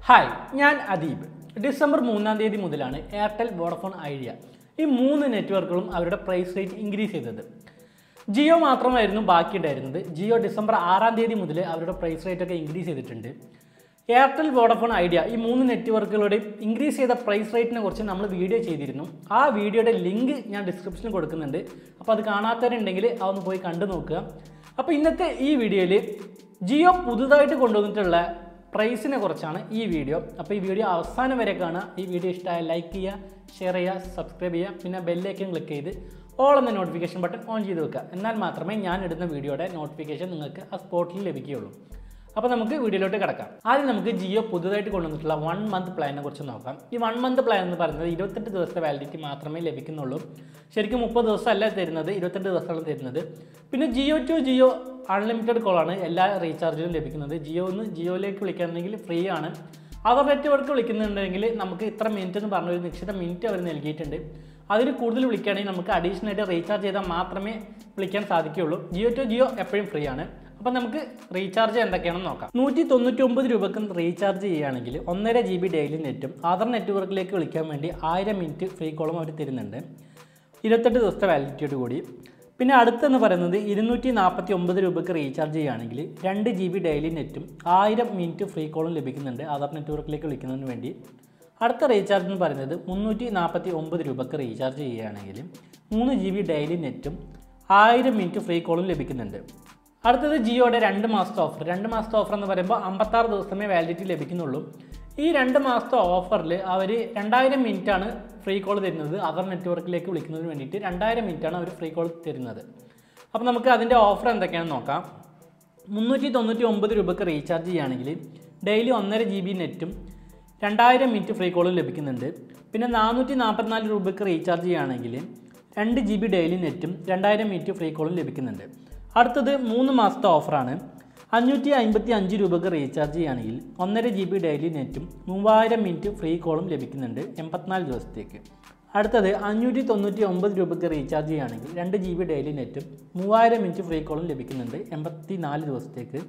hi ഞാൻ Adeeb December മൂന്നാം തീയതി മുതലാണ് എയർടെൽ വോഡഫോൺ ഐഡിയ ഈ മൂന്ന് നെറ്റ്വർക്കുകളും അവരുടെ പ്രൈസ് റേറ്റ് ഇൻക്രീസ് ചെയ്തത് ജിയോ മാത്രമായിരുന്നു ബാക്കിയുണ്ടായിരുന്നത് ജിയോ ഡിസംബർ ആറാം തീയതി മുതൽ അവരുടെ പ്രൈസ് റേറ്റ് ഒക്കെ ഇൻക്രീസ് ചെയ്തിട്ടുണ്ട് എയർടെൽ വോഡഫോൺ ഐഡിയ ഈ മൂന്ന് നെറ്റ്വർക്കുകളുടെയും ഇൻക്രീസ് ചെയ്ത പ്രൈസ് റേറ്റിനെ കുറിച്ച് നമ്മൾ വീഡിയോ ചെയ്തിരുന്നു ആ വീഡിയോയുടെ ലിങ്ക് ഞാൻ ഡിസ്ക്രിപ്ഷനിൽ കൊടുക്കുന്നുണ്ട് അപ്പോൾ അത് കാണാത്തവരുണ്ടെങ്കിൽ അതൊന്ന് പോയി കണ്ടു നോക്കുക അപ്പോൾ ഇന്നത്തെ ഈ വീഡിയോയിൽ ജിയോ പുതുതായിട്ട് കൊണ്ടുവന്നിട്ടുള്ള പ്രൈസിനെ കുറിച്ചാണ് ഈ വീഡിയോ അപ്പോൾ ഈ വീഡിയോ അവസാനം വരെ കാണുക ഈ വീഡിയോ ഇഷ്ടമായ ലൈക്ക് ചെയ്യുക ഷെയർ ചെയ്യുക സബ്സ്ക്രൈബ് ചെയ്യുക പിന്നെ ബെല്ലേക്കും ക്ലിക്ക് ചെയ്ത് ഓൾ എന്ന നോട്ടിഫിക്കേഷൻ ബട്ടൺ ഓൺ ചെയ്ത് വെക്കുക എന്നാൽ മാത്രമേ ഞാൻ ഇടുന്ന വീഡിയോയുടെ നോട്ടിഫിക്കേഷൻ നിങ്ങൾക്ക് ആ സ്പോട്ടിൽ ലഭിക്കുകയുള്ളൂ അപ്പോൾ നമുക്ക് വീഡിയോയിലോട്ട് കിടക്കാം ആദ്യം നമുക്ക് ജിയോ പുതുതായിട്ട് കൊണ്ടുവന്നിട്ടുള്ള വൺ മന്ത് പ്ലാനിനെ കുറിച്ച് നോക്കാം ഈ വൺ മന്ത് പ്ലാൻ എന്ന് പറയുന്നത് ഇരുപത്തെട്ട് ദിവസത്തെ വാലിഡിറ്റി മാത്രമേ ലഭിക്കുന്നുള്ളൂ ശരിക്കും മുപ്പത് ദിവസമല്ല തരുന്നത് ഇരുപത്തെട്ട് ദിവസമാണ് തരുന്നത് പിന്നെ ജിയോ ടു ജിയോ അൺലിമിറ്റഡ് കോളാണ് എല്ലാ റീചാർജിലും ലഭിക്കുന്നത് ജിയോ നിന്ന് ജിയോയിലേക്ക് വിളിക്കുകയാണെങ്കിൽ ഫ്രീ ആണ് അതർ നെറ്റ്വർക്ക് വിളിക്കുന്നുണ്ടെങ്കിൽ നമുക്ക് ഇത്ര മിനിറ്റ് എന്ന് പറഞ്ഞ ഒരു നിശ്ചിത മിനിറ്റ് അവർ നൽകിയിട്ടുണ്ട് അതിൽ കൂടുതൽ വിളിക്കുകയാണെങ്കിൽ നമുക്ക് അഡീഷണൽ ആയിട്ട് റീചാർജ് ചെയ്താൽ മാത്രമേ വിളിക്കാൻ സാധിക്കുകയുള്ളൂ ജിയോ ടു ജിയോ എപ്പോഴും ഫ്രീ ആണ് അപ്പം നമുക്ക് റീചാർജ് എന്തൊക്കെയാണെന്ന് നോക്കാം നൂറ്റി തൊണ്ണൂറ്റി ഒമ്പത് രൂപക്ക് റീചാർജ് ചെയ്യുകയാണെങ്കിൽ ഒന്നര ജി ബി ഡെയിലി നെറ്റും അതർ നെറ്റ്വർക്കിലേക്ക് വിളിക്കാൻ വേണ്ടി ആയിരം മിനിറ്റ് ഫ്രീ കോളും അവർ തരുന്നുണ്ട് ഇരുപത്തെട്ട് ദിവസത്തെ വാലിഡിറ്റിയോട് കൂടി പിന്നെ അടുത്തെന്ന് പറയുന്നത് ഇരുന്നൂറ്റി നാൽപ്പത്തി ഒമ്പത് രൂപയ്ക്ക് റീചാർജ് ചെയ്യുകയാണെങ്കിൽ രണ്ട് ജി ബി ഡെയിലി നെറ്റും ആയിരം മിനിറ്റ് ഫ്രീ കോളും ലഭിക്കുന്നുണ്ട് ആധാർ നെറ്റ്വർക്കിലേക്ക് വിളിക്കുന്നതിന് വേണ്ടി അടുത്ത റീചാർജ് എന്ന് പറയുന്നത് മുന്നൂറ്റി നാൽപ്പത്തി ഒമ്പത് രൂപയ്ക്ക് റീചാർജ് ചെയ്യുകയാണെങ്കിൽ മൂന്ന് ജി ബി ഡെയിലി നെറ്റും ആയിരം മിനിറ്റ് ഫ്രീ കോളും ലഭിക്കുന്നുണ്ട് അടുത്തത് ജിയോയുടെ രണ്ട് മാസത്തെ ഓഫർ രണ്ട് മാസത്തെ ഓഫർ എന്ന് പറയുമ്പോൾ അമ്പത്താറ് ദിവസമേ വാലിഡിറ്റി ലഭിക്കുന്നുള്ളൂ ഈ രണ്ട് മാസത്തെ ഓഫറിൽ അവർ രണ്ടായിരം മിനിറ്റാണ് ഫ്രീ കോൾ തരുന്നത് അതർ നെറ്റ്വർക്കിലേക്ക് വിളിക്കുന്നതിന് വേണ്ടിയിട്ട് രണ്ടായിരം മിനിറ്റാണ് അവർ ഫ്രീ കോൾ തരുന്നത് അപ്പോൾ നമുക്ക് അതിൻ്റെ ഓഫർ എന്തൊക്കെയാണെന്ന് നോക്കാം മുന്നൂറ്റി തൊണ്ണൂറ്റി ഒമ്പത് രൂപയ്ക്ക് റീചാർജ് ചെയ്യുകയാണെങ്കിൽ ഡെയിലി ഒന്നര ജി ബി നെറ്റും രണ്ടായിരം മിനിറ്റ് ഫ്രീ കോളും ലഭിക്കുന്നുണ്ട് പിന്നെ നാനൂറ്റി നാൽപ്പത്തിനാല് രൂപയ്ക്ക് റീചാർജ് ചെയ്യുകയാണെങ്കിൽ രണ്ട് ജി ബി ഡെയിലി നെറ്റും രണ്ടായിരം മിനിറ്റ് ഫ്രീ കോളും ലഭിക്കുന്നുണ്ട് അടുത്തത് മൂന്ന് മാസത്തെ ഓഫറാണ് അഞ്ഞൂറ്റി അമ്പത്തി അഞ്ച് രൂപയ്ക്ക് റീചാർജ് ചെയ്യുകയാണെങ്കിൽ ഒന്നര ജി ബി ഡെയിലി നെറ്റും മൂവായിരം മിനിറ്റ് ഫ്രീ കോളും ലഭിക്കുന്നുണ്ട് എൺപത്തിനാല് ദിവസത്തേക്ക് അടുത്തത് അഞ്ഞൂറ്റി തൊണ്ണൂറ്റി ഒമ്പത് രൂപയ്ക്ക് റീചാർജ് ചെയ്യുകയാണെങ്കിൽ രണ്ട് ജി ബി ഡെയിലി നെറ്റും മൂവായിരം മിനിറ്റ് ഫ്രീ കോളും ലഭിക്കുന്നുണ്ട് എൺപത്തി നാല് ദിവസത്തേക്ക്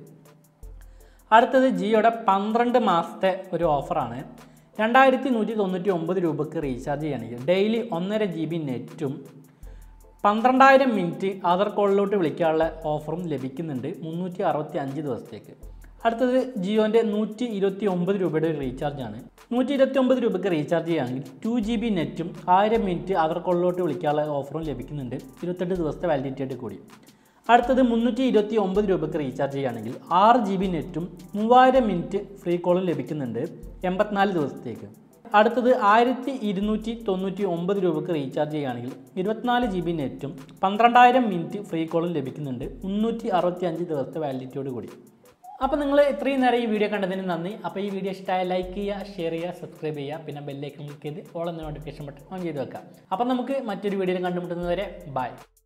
അടുത്തത് ജിയോയുടെ പന്ത്രണ്ട് മാസത്തെ ഒരു ഓഫറാണ് രണ്ടായിരത്തി നൂറ്റി തൊണ്ണൂറ്റി ഒമ്പത് രൂപയ്ക്ക് റീചാർജ് ചെയ്യുകയാണെങ്കിൽ ഡെയിലി ഒന്നര ജി ബി നെറ്റും പന്ത്രണ്ടായിരം മിനിറ്റ് ആധാർ കോളിലോട്ട് വിളിക്കാനുള്ള ഓഫറും ലഭിക്കുന്നുണ്ട് മുന്നൂറ്റി അറുപത്തി അഞ്ച് ദിവസത്തേക്ക് അടുത്തത് ജിയോൻ്റെ നൂറ്റി ഇരുപത്തി ഒമ്പത് രൂപയുടെ ഒരു റീചാർജാണ് നൂറ്റി ഇരുപത്തി ഒമ്പത് രൂപയ്ക്ക് റീചാർജ് ചെയ്യുകയാണെങ്കിൽ ടു ജി ബി നെറ്റും ആയിരം മിനിറ്റ് ആധാർ കോളിലോട്ട് വിളിക്കാനുള്ള ഓഫറും ലഭിക്കുന്നുണ്ട് ഇരുപത്തെട്ട് ദിവസത്തെ വാലിഡിറ്റിയായിട്ട് കൂടി അടുത്തത് മുന്നൂറ്റി ഇരുപത്തി ഒമ്പത് രൂപയ്ക്ക് റീചാർജ് ചെയ്യുകയാണെങ്കിൽ ആറ് ജി ബി നെറ്റും മൂവായിരം മിനിറ്റ് ഫ്രീ കോളും ലഭിക്കുന്നുണ്ട് എൺപത്തിനാല് ദിവസത്തേക്ക് അടുത്തത് ആയിരത്തി ഇരുന്നൂറ്റി തൊണ്ണൂറ്റി ഒമ്പത് രൂപയ്ക്ക് റീചാർജ് ചെയ്യുകയാണെങ്കിൽ ഇരുപത്തിനാല് ജി ബി നെറ്റും പന്ത്രണ്ടായിരം മിനിറ്റ് ഫ്രീ കോളും ലഭിക്കുന്നുണ്ട് മുന്നൂറ്റി അറുപത്തി അഞ്ച് ദിവസത്തെ വാലിഡിറ്റിയോട് കൂടി അപ്പോൾ നിങ്ങൾ ഇത്രയും നേരം ഈ വീഡിയോ കണ്ടതിന് നന്ദി അപ്പോൾ ഈ വീഡിയോ ഇഷ്ടമായ ലൈക്ക് ചെയ്യുക ഷെയർ ചെയ്യുക സബ്സ്ക്രൈബ് ചെയ്യുക പിന്നെ ബെല്ലേക്ക് ക്ലിക്ക് ചെയ്ത് ഓൾ എന്ന നോട്ടിഫിക്കേഷൻ ബട്ടൺ ഓൺ ചെയ്ത് വെക്കുക അപ്പോൾ നമുക്ക് മറ്റൊരു വീഡിയോയിൽ കണ്ടുമുട്ടുന്നതുവരെ ബൈ